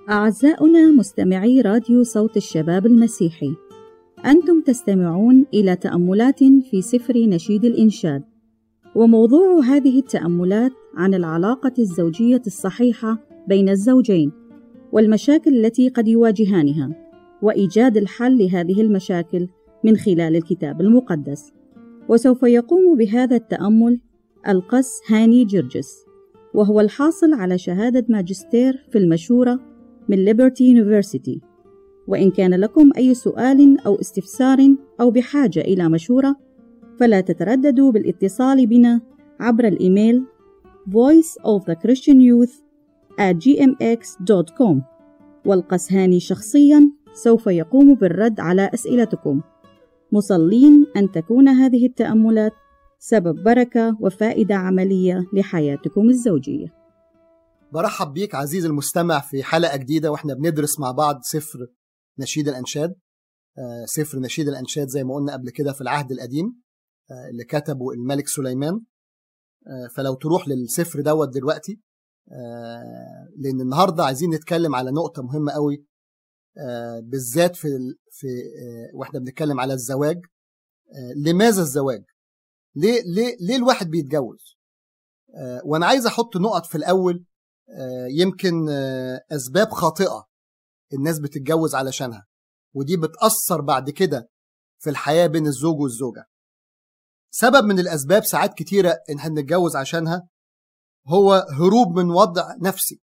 أعزاؤنا مستمعي راديو صوت الشباب المسيحي أنتم تستمعون إلى تأملات في سفر نشيد الإنشاد وموضوع هذه التأملات عن العلاقة الزوجية الصحيحة بين الزوجين والمشاكل التي قد يواجهانها وإيجاد الحل لهذه المشاكل من خلال الكتاب المقدس وسوف يقوم بهذا التأمل القس هاني جرجس وهو الحاصل على شهادة ماجستير في المشورة من ليبرتي يونيفرسيتي وإن كان لكم أي سؤال أو استفسار أو بحاجة إلى مشورة فلا تترددوا بالاتصال بنا عبر الإيميل voice of the Christian youth at gmx.com والقس هاني شخصيا سوف يقوم بالرد على أسئلتكم مصلين أن تكون هذه التأملات سبب بركة وفائدة عملية لحياتكم الزوجية برحب بيك عزيزي المستمع في حلقة جديدة واحنا بندرس مع بعض سفر نشيد الأنشاد آه، سفر نشيد الأنشاد زي ما قلنا قبل كده في العهد القديم آه، اللي كتبه الملك سليمان آه، فلو تروح للسفر دوت دلوقتي لأن النهاردة عايزين نتكلم على نقطة مهمة قوي بالذات في في واحنا بنتكلم على الزواج لماذا الزواج؟ ليه ليه ليه الواحد بيتجوز؟ وانا عايز احط نقط في الاول يمكن اسباب خاطئه الناس بتتجوز علشانها ودي بتاثر بعد كده في الحياه بين الزوج والزوجه سبب من الاسباب ساعات كتيره ان احنا بنتجوز عشانها هو هروب من وضع نفسي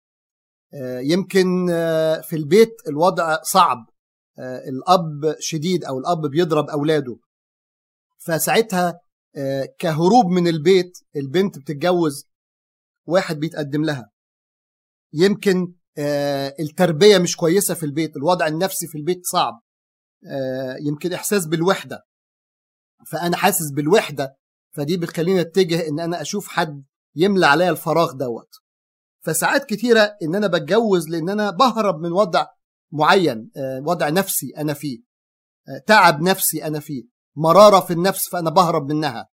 يمكن في البيت الوضع صعب الاب شديد او الاب بيضرب اولاده فساعتها كهروب من البيت البنت بتتجوز واحد بيتقدم لها يمكن التربية مش كويسة في البيت الوضع النفسي في البيت صعب يمكن إحساس بالوحدة فأنا حاسس بالوحدة فدي بتخليني اتجه ان انا اشوف حد يملى عليا الفراغ دوت فساعات كتيره ان انا بتجوز لان انا بهرب من وضع معين وضع نفسي انا فيه تعب نفسي انا فيه مراره في النفس فانا بهرب منها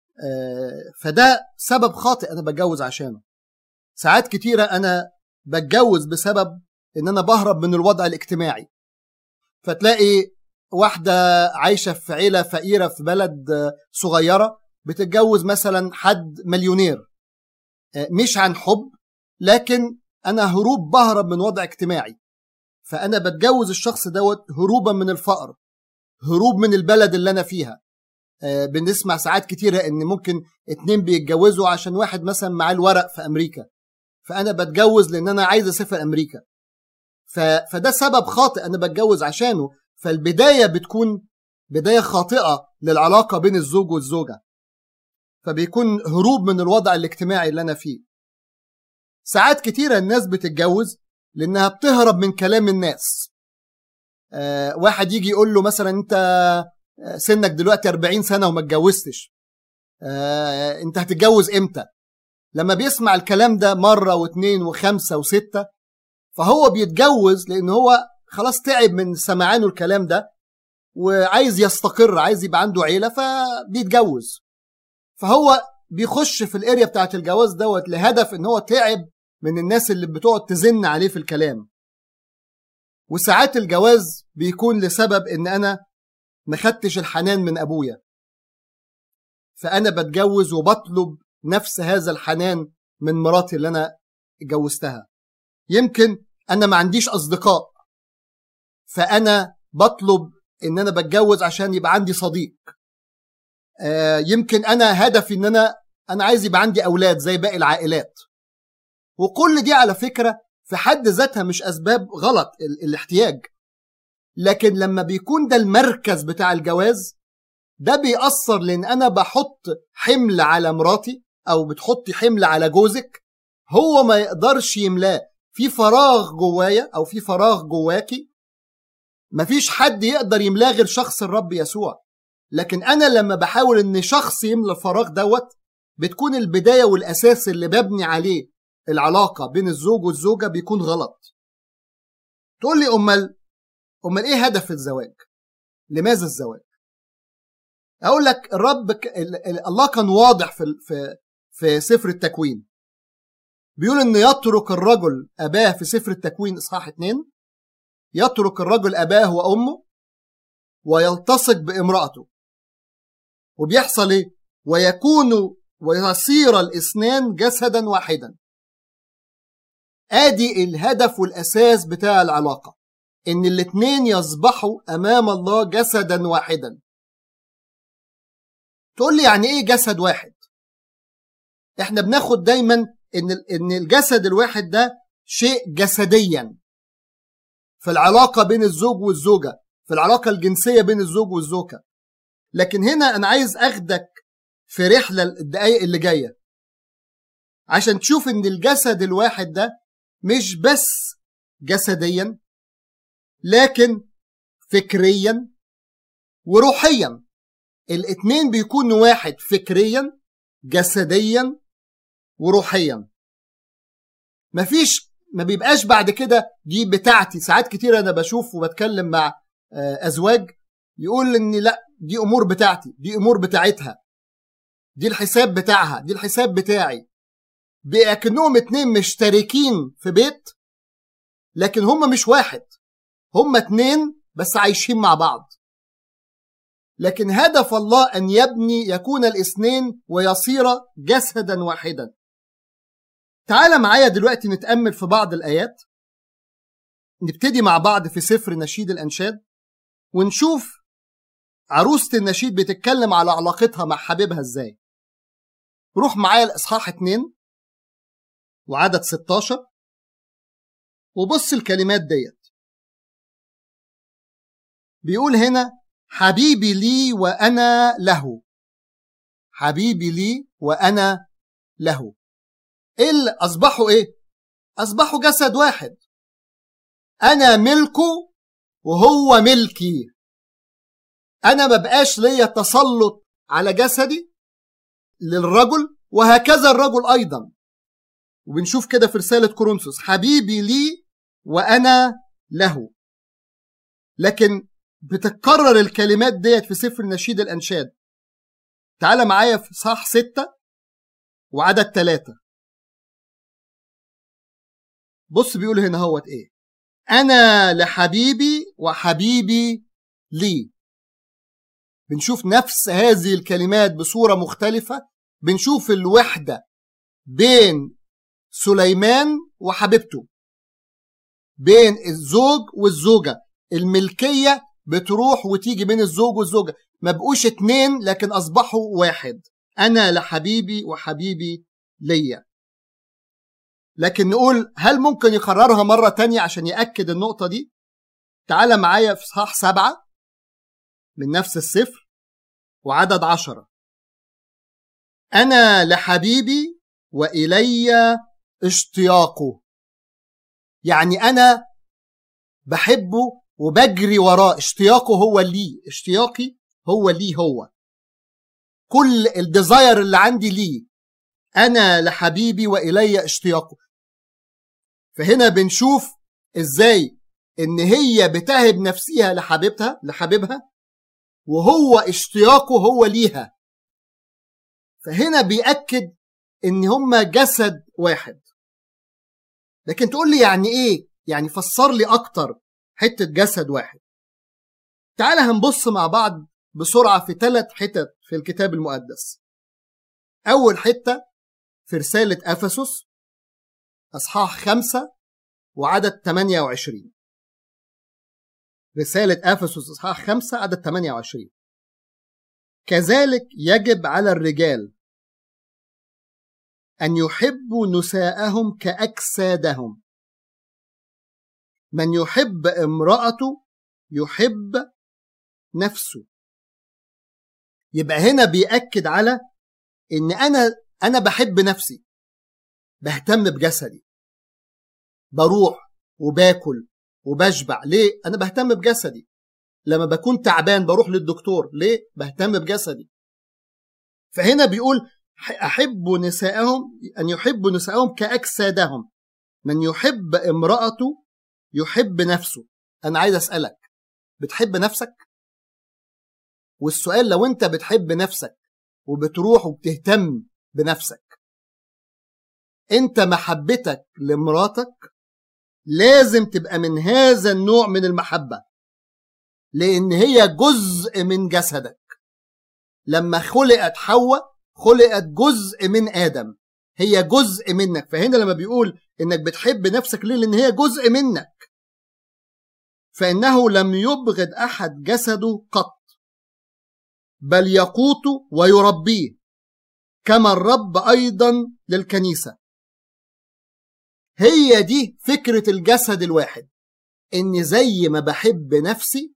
فده سبب خاطئ انا بتجوز عشانه ساعات كتيره انا بتجوز بسبب ان انا بهرب من الوضع الاجتماعي فتلاقي واحده عايشه في عيله فقيره في بلد صغيره بتتجوز مثلا حد مليونير مش عن حب لكن انا هروب بهرب من وضع اجتماعي فانا بتجوز الشخص دوت هروبا من الفقر هروب من البلد اللي انا فيها بنسمع ساعات كتيرة ان ممكن اتنين بيتجوزوا عشان واحد مثلا معاه الورق في امريكا فانا بتجوز لان انا عايز اسافر امريكا ف... فده سبب خاطئ انا بتجوز عشانه فالبدايه بتكون بدايه خاطئه للعلاقه بين الزوج والزوجه فبيكون هروب من الوضع الاجتماعي اللي انا فيه ساعات كتيرة الناس بتتجوز لانها بتهرب من كلام الناس آه واحد يجي يقول له مثلا انت سنك دلوقتي 40 سنه وما اتجوزتش آه انت هتتجوز امتى لما بيسمع الكلام ده مره واثنين وخمسه وسته فهو بيتجوز لان هو خلاص تعب من سمعانه الكلام ده وعايز يستقر عايز يبقى عنده عيله فبيتجوز فهو بيخش في الاريا بتاعت الجواز دوت لهدف ان هو تعب من الناس اللي بتقعد تزن عليه في الكلام وساعات الجواز بيكون لسبب ان انا ما خدتش الحنان من ابويا فانا بتجوز وبطلب نفس هذا الحنان من مراتي اللي انا اتجوزتها يمكن انا ما عنديش اصدقاء فانا بطلب ان انا بتجوز عشان يبقى عندي صديق آه يمكن انا هدفي ان انا انا عايز يبقى عندي اولاد زي باقي العائلات وكل دي على فكره في حد ذاتها مش اسباب غلط الاحتياج لكن لما بيكون ده المركز بتاع الجواز ده بيأثر لأن أنا بحط حمل على مراتي أو بتحطي حمل على جوزك هو ما يقدرش يملاه في فراغ جوايا أو في فراغ جواكي مفيش حد يقدر يملاه غير شخص الرب يسوع لكن أنا لما بحاول إن شخص يملى الفراغ دوت بتكون البداية والأساس اللي ببني عليه العلاقة بين الزوج والزوجة بيكون غلط تقول لي أمال امال ايه هدف الزواج لماذا الزواج اقول لك الرب ك... الله كان واضح في في في سفر التكوين بيقول ان يترك الرجل اباه في سفر التكوين اصحاح اتنين يترك الرجل اباه وامه ويلتصق بامراته وبيحصل ايه ويكون ويصير الاثنان جسدا واحدا ادي الهدف والاساس بتاع العلاقه ان الاثنين يصبحوا امام الله جسدا واحدا تقول لي يعني ايه جسد واحد احنا بناخد دايما ان ان الجسد الواحد ده شيء جسديا في العلاقه بين الزوج والزوجه في العلاقه الجنسيه بين الزوج والزوجه لكن هنا انا عايز اخدك في رحله الدقايق اللي جايه عشان تشوف ان الجسد الواحد ده مش بس جسديا لكن فكريا وروحيا الاتنين بيكونوا واحد فكريا جسديا وروحيا مفيش ما بيبقاش بعد كده دي بتاعتي ساعات كتير انا بشوف وبتكلم مع ازواج يقول ان لا دي امور بتاعتي دي امور بتاعتها دي الحساب بتاعها دي الحساب بتاعي بأكنهم اتنين مشتركين في بيت لكن هم مش واحد هم اتنين بس عايشين مع بعض لكن هدف الله أن يبني يكون الاثنين ويصير جسدا واحدا تعال معايا دلوقتي نتأمل في بعض الآيات نبتدي مع بعض في سفر نشيد الأنشاد ونشوف عروسة النشيد بتتكلم على علاقتها مع حبيبها ازاي روح معايا الإصحاح 2 وعدد 16 وبص الكلمات ديت بيقول هنا حبيبي لي وأنا له حبيبي لي وأنا له إيه اللي أصبحوا إيه؟ أصبحوا جسد واحد أنا ملكه وهو ملكي أنا ما بقاش ليا تسلط على جسدي للرجل وهكذا الرجل أيضا وبنشوف كده في رسالة كورنثوس حبيبي لي وأنا له لكن بتتكرر الكلمات ديت في سفر نشيد الأنشاد تعال معايا في صح ستة وعدد ثلاثة بص بيقول هنا هوت ايه أنا لحبيبي وحبيبي لي بنشوف نفس هذه الكلمات بصورة مختلفة بنشوف الوحدة بين سليمان وحبيبته بين الزوج والزوجة الملكية بتروح وتيجي بين الزوج والزوجة ما بقوش اتنين لكن أصبحوا واحد أنا لحبيبي وحبيبي ليا لكن نقول هل ممكن يكررها مرة تانية عشان يأكد النقطة دي تعال معايا في صحاح سبعة من نفس السفر وعدد عشرة أنا لحبيبي وإلي اشتياقه يعني أنا بحبه وبجري وراه اشتياقه هو لي اشتياقي هو لي هو كل الديزاير اللي عندي ليه أنا لحبيبي وإلي اشتياقه فهنا بنشوف إزاي إن هي بتهب نفسها لحبيبتها لحبيبها وهو اشتياقه هو ليها فهنا بيأكد إن هما جسد واحد لكن تقول لي يعني إيه يعني فسر لي أكتر حتة جسد واحد تعال هنبص مع بعض بسرعة في ثلاث حتت في الكتاب المقدس أول حتة في رسالة أفسس أصحاح خمسة وعدد 28 رسالة أفسس إصحاح خمسة عدد 28 كذلك يجب على الرجال أن يحبوا نساءهم كأجسادهم من يحب امرأته يحب نفسه يبقى هنا بيأكد على إن أنا أنا بحب نفسي بهتم بجسدي بروح وباكل وبشبع ليه انا بهتم بجسدي لما بكون تعبان بروح للدكتور ليه بهتم بجسدي فهنا بيقول احب نساءهم ان يحب نساءهم كاجسادهم من يحب امراته يحب نفسه انا عايز اسالك بتحب نفسك والسؤال لو انت بتحب نفسك وبتروح وبتهتم بنفسك انت محبتك لمراتك لازم تبقى من هذا النوع من المحبة لأن هي جزء من جسدك لما خلقت حواء خلقت جزء من آدم هي جزء منك فهنا لما بيقول إنك بتحب نفسك ليه لأن هي جزء منك فإنه لم يبغض أحد جسده قط بل يقوته ويربيه كما الرب أيضا للكنيسة هي دي فكرة الجسد الواحد إن زي ما بحب نفسي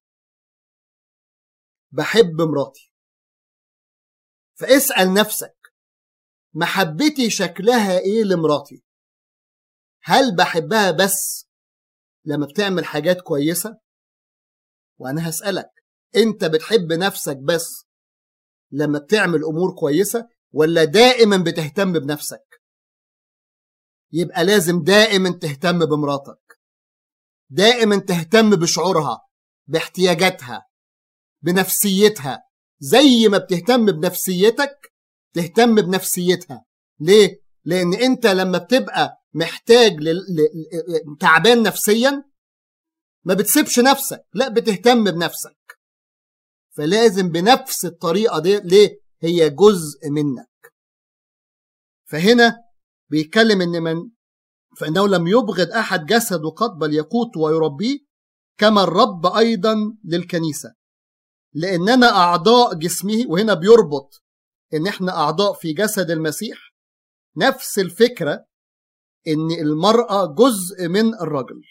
بحب مراتي فاسأل نفسك محبتي شكلها إيه لمراتي هل بحبها بس لما بتعمل حاجات كويسة وأنا هسألك أنت بتحب نفسك بس لما بتعمل أمور كويسة ولا دائما بتهتم بنفسك يبقى لازم دائما تهتم بمراتك دائما تهتم بشعورها باحتياجاتها بنفسيتها زي ما بتهتم بنفسيتك تهتم بنفسيتها ليه؟ لأن أنت لما بتبقى محتاج ل... ل... تعبان نفسيا ما بتسيبش نفسك لا بتهتم بنفسك فلازم بنفس الطريقة دي ليه؟ هي جزء منك فهنا بيتكلم ان من فانه لم يبغض احد جسده قط بل يقوت ويربيه كما الرب ايضا للكنيسه لاننا اعضاء جسمه وهنا بيربط ان احنا اعضاء في جسد المسيح نفس الفكره ان المراه جزء من الرجل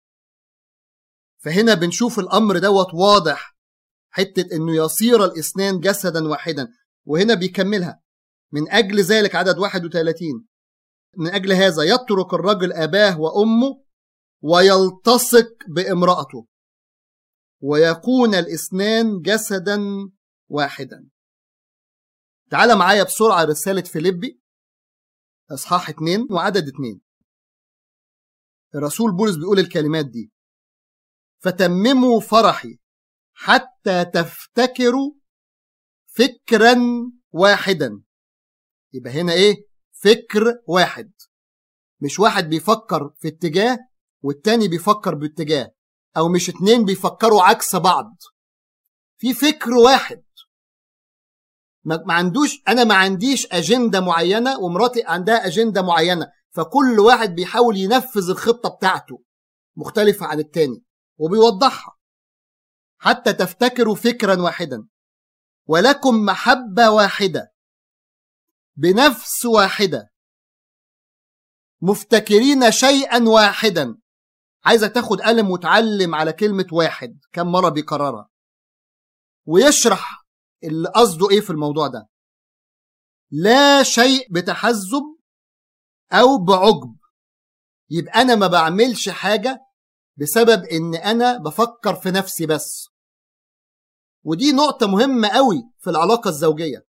فهنا بنشوف الامر دوت واضح حته انه يصير الاثنان جسدا واحدا وهنا بيكملها من اجل ذلك عدد 31 من أجل هذا يترك الرجل أباه وأمه ويلتصق بامرأته ويكون الاثنان جسدا واحدا تعال معايا بسرعة رسالة فيليبي إصحاح 2 وعدد 2 الرسول بولس بيقول الكلمات دي فتمموا فرحي حتى تفتكروا فكرا واحدا يبقى هنا ايه فكر واحد مش واحد بيفكر في اتجاه والتاني بيفكر باتجاه او مش اتنين بيفكروا عكس بعض في فكر واحد ما عندوش انا ما عنديش اجنده معينه ومراتي عندها اجنده معينه فكل واحد بيحاول ينفذ الخطه بتاعته مختلفه عن التاني وبيوضحها حتى تفتكروا فكرا واحدا ولكم محبه واحده بنفس واحدة مفتكرين شيئا واحدا عايزك تاخد قلم وتعلم على كلمة واحد كم مرة بيكررها ويشرح اللي قصده ايه في الموضوع ده لا شيء بتحزب او بعجب يبقى انا ما بعملش حاجة بسبب ان انا بفكر في نفسي بس ودي نقطة مهمة قوي في العلاقة الزوجية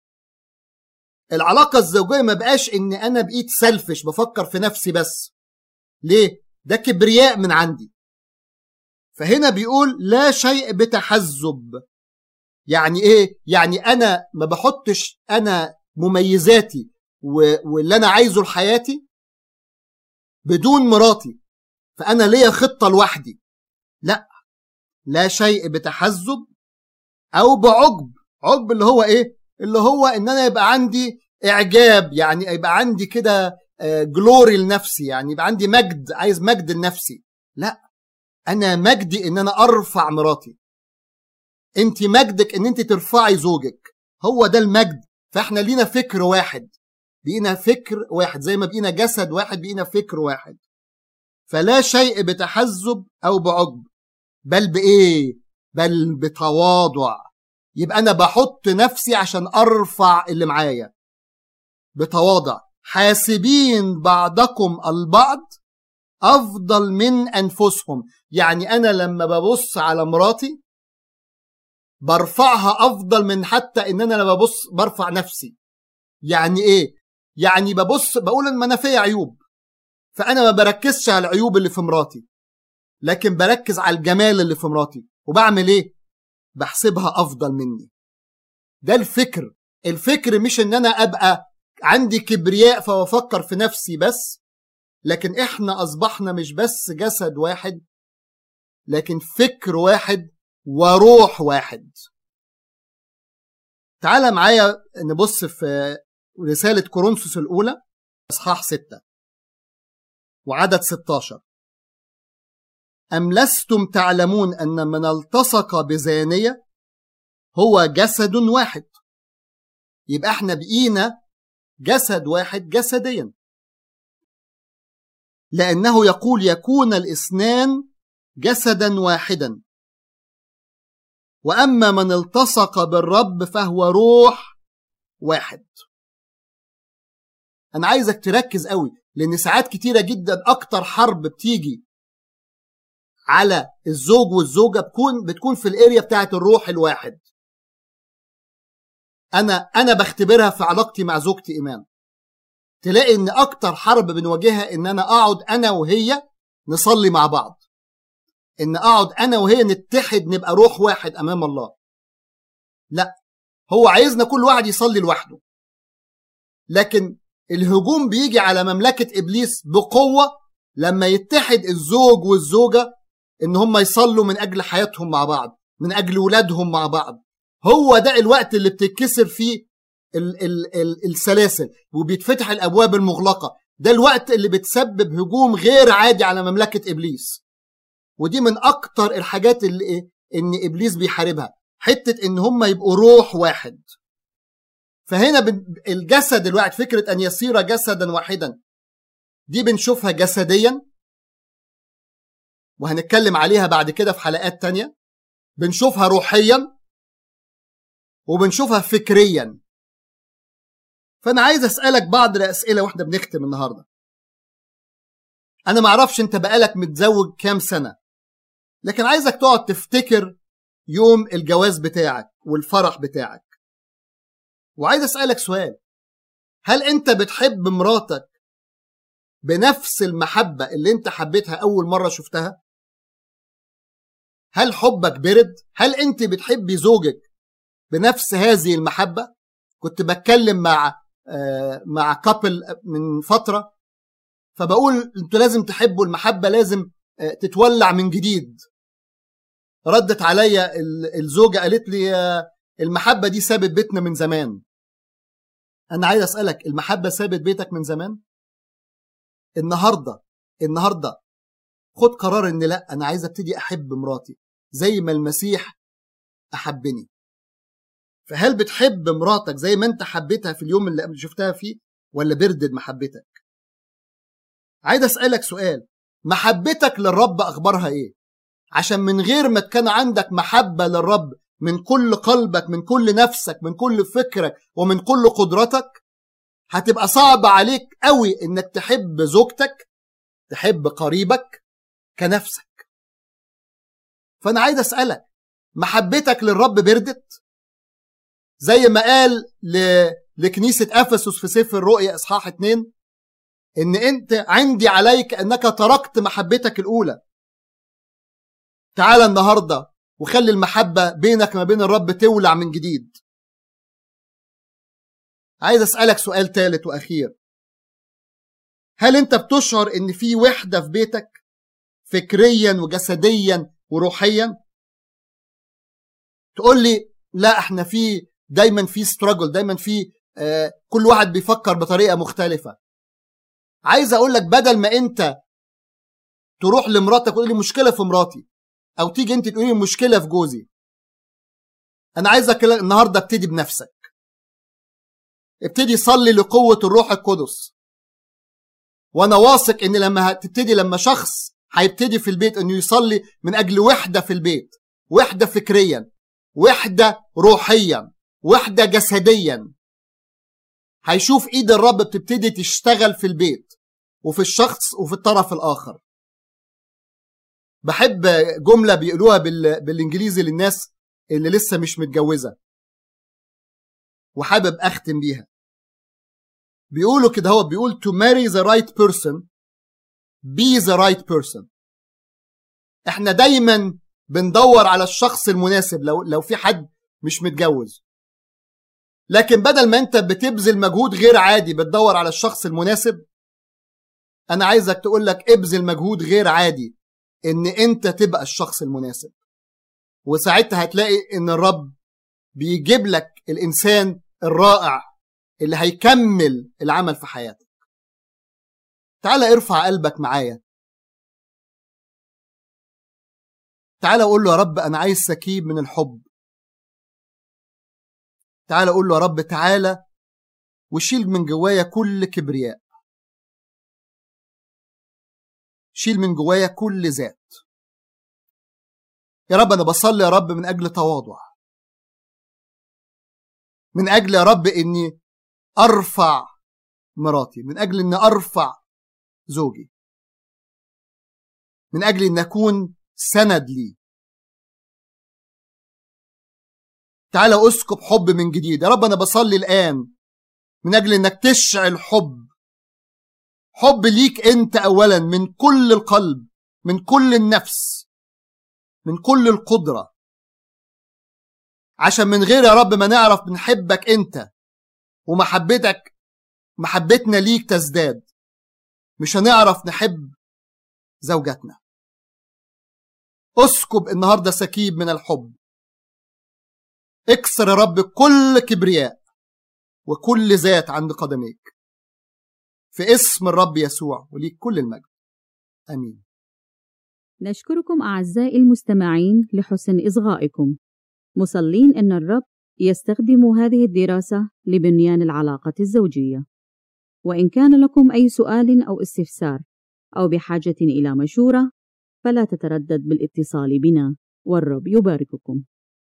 العلاقة الزوجية ما بقاش ان انا بقيت سلفش بفكر في نفسي بس ليه ده كبرياء من عندي فهنا بيقول لا شيء بتحزب يعني ايه يعني انا ما بحطش انا مميزاتي واللي انا عايزه لحياتي بدون مراتي فانا ليا خطه لوحدي لا لا شيء بتحزب او بعجب عجب اللي هو ايه اللي هو ان انا يبقى عندي اعجاب يعني يبقى عندي كده جلوري آه، لنفسي يعني يبقى عندي مجد عايز مجد لنفسي لا انا مجدي ان انا ارفع مراتي انت مجدك ان انت ترفعي زوجك هو ده المجد فاحنا لينا فكر واحد بقينا فكر واحد زي ما بقينا جسد واحد بقينا فكر واحد فلا شيء بتحزب او بعجب بل بايه بل بتواضع يبقى انا بحط نفسي عشان ارفع اللي معايا بتواضع حاسبين بعضكم البعض افضل من انفسهم يعني انا لما ببص على مراتي برفعها افضل من حتى ان انا لما ببص برفع نفسي يعني ايه يعني ببص بقول ان انا فيا عيوب فانا ما بركزش على العيوب اللي في مراتي لكن بركز على الجمال اللي في مراتي وبعمل ايه بحسبها افضل مني ده الفكر الفكر مش ان انا ابقى عندي كبرياء فبفكر في نفسي بس لكن احنا اصبحنا مش بس جسد واحد لكن فكر واحد وروح واحد تعال معايا نبص في رسالة كورنثوس الأولى إصحاح 6 وعدد 16 أم لستم تعلمون أن من التصق بزانية هو جسد واحد يبقى احنا بقينا جسد واحد جسديا لأنه يقول يكون الإثنان جسدا واحدا وأما من التصق بالرب فهو روح واحد أنا عايزك تركز قوي لأن ساعات كتيرة جدا أكتر حرب بتيجي على الزوج والزوجة بتكون بتكون في الاريا بتاعت الروح الواحد أنا أنا بختبرها في علاقتي مع زوجتي إيمان تلاقي إن أكتر حرب بنواجهها إن أنا أقعد أنا وهي نصلي مع بعض إن أقعد أنا وهي نتحد نبقى روح واحد أمام الله لا هو عايزنا كل واحد يصلي لوحده لكن الهجوم بيجي على مملكة إبليس بقوة لما يتحد الزوج والزوجة إن هم يصلوا من أجل حياتهم مع بعض من أجل ولادهم مع بعض هو ده الوقت اللي بتتكسر فيه ال ال ال السلاسل وبيتفتح الأبواب المغلقة ده الوقت اللي بتسبب هجوم غير عادي على مملكة إبليس ودي من أكتر الحاجات اللي إيه؟ إن إبليس بيحاربها حتة إن هم يبقوا روح واحد فهنا الجسد الواحد فكرة أن يصير جسدا واحدا دي بنشوفها جسديا وهنتكلم عليها بعد كده في حلقات تانية بنشوفها روحيا وبنشوفها فكريا فأنا عايز أسألك بعض الأسئلة واحنا بنختم النهاردة أنا معرفش أنت بقالك متزوج كام سنة لكن عايزك تقعد تفتكر يوم الجواز بتاعك والفرح بتاعك وعايز اسالك سؤال هل انت بتحب مراتك بنفس المحبه اللي انت حبيتها اول مره شفتها هل حبك برد هل انت بتحبي زوجك بنفس هذه المحبه كنت بتكلم مع آه مع كابل من فتره فبقول انتوا لازم تحبوا المحبه لازم آه تتولع من جديد ردت عليا الزوجه قالت لي آه المحبه دي سابت بيتنا من زمان انا عايز اسالك المحبه سابت بيتك من زمان النهارده النهارده خد قرار ان لا انا عايز ابتدي احب مراتي زي ما المسيح احبني فهل بتحب مراتك زي ما انت حبيتها في اليوم اللي شفتها فيه ولا بردد محبتك عايز اسالك سؤال محبتك للرب اخبارها ايه عشان من غير ما كان عندك محبه للرب من كل قلبك من كل نفسك من كل فكرك ومن كل قدرتك هتبقى صعب عليك قوي انك تحب زوجتك تحب قريبك كنفسك فانا عايز اسالك محبتك للرب بردت زي ما قال ل... لكنيسة أفسس في سفر الرؤيا إصحاح 2 إن أنت عندي عليك أنك تركت محبتك الأولى تعال النهاردة وخلي المحبة بينك ما بين الرب تولع من جديد عايز أسألك سؤال ثالث وأخير هل أنت بتشعر إن في وحدة في بيتك فكريا وجسديا وروحيا تقول لي لا احنا في دايما في ستراجل دايما في آه كل واحد بيفكر بطريقه مختلفه عايز اقول لك بدل ما انت تروح لمراتك وتقول لي مشكله في مراتي او تيجي انت تقولي مشكله في جوزي انا عايزك النهارده ابتدي بنفسك ابتدي صلي لقوه الروح القدس وانا واثق ان لما هتبتدي لما شخص هيبتدي في البيت انه يصلي من اجل وحده في البيت وحده فكريا وحده روحيا وحده جسديا هيشوف ايد الرب بتبتدي تشتغل في البيت وفي الشخص وفي الطرف الاخر بحب جمله بيقولوها بال... بالانجليزي للناس اللي لسه مش متجوزه وحابب اختم بيها بيقولوا كده هو بيقول to marry the right person be the right person احنا دايما بندور على الشخص المناسب لو لو في حد مش متجوز لكن بدل ما انت بتبذل مجهود غير عادي بتدور على الشخص المناسب انا عايزك تقول لك ابذل مجهود غير عادي ان انت تبقى الشخص المناسب وساعتها هتلاقي ان الرب بيجيب لك الانسان الرائع اللي هيكمل العمل في حياتك تعالى ارفع قلبك معايا تعالى قول له يا رب انا عايز سكيب من الحب تعالى قول له يا رب تعالى وشيل من جوايا كل كبرياء شيل من جوايا كل ذات يا رب انا بصلي يا رب من اجل تواضع من اجل يا رب اني ارفع مراتي من اجل اني ارفع زوجي من اجل ان اكون سند لي تعالى اسكب حب من جديد يا رب انا بصلي الان من اجل انك تشعل حب حب ليك انت اولا من كل القلب من كل النفس من كل القدره عشان من غير يا رب ما نعرف بنحبك انت ومحبتك محبتنا ليك تزداد مش هنعرف نحب زوجتنا اسكب النهارده سكيب من الحب اكسر يا رب كل كبرياء وكل ذات عند قدميك في اسم الرب يسوع وليك كل المجد امين نشكركم اعزائي المستمعين لحسن اصغائكم مصلين ان الرب يستخدم هذه الدراسه لبنيان العلاقه الزوجيه وان كان لكم اي سؤال او استفسار او بحاجه الى مشوره فلا تتردد بالاتصال بنا والرب يبارككم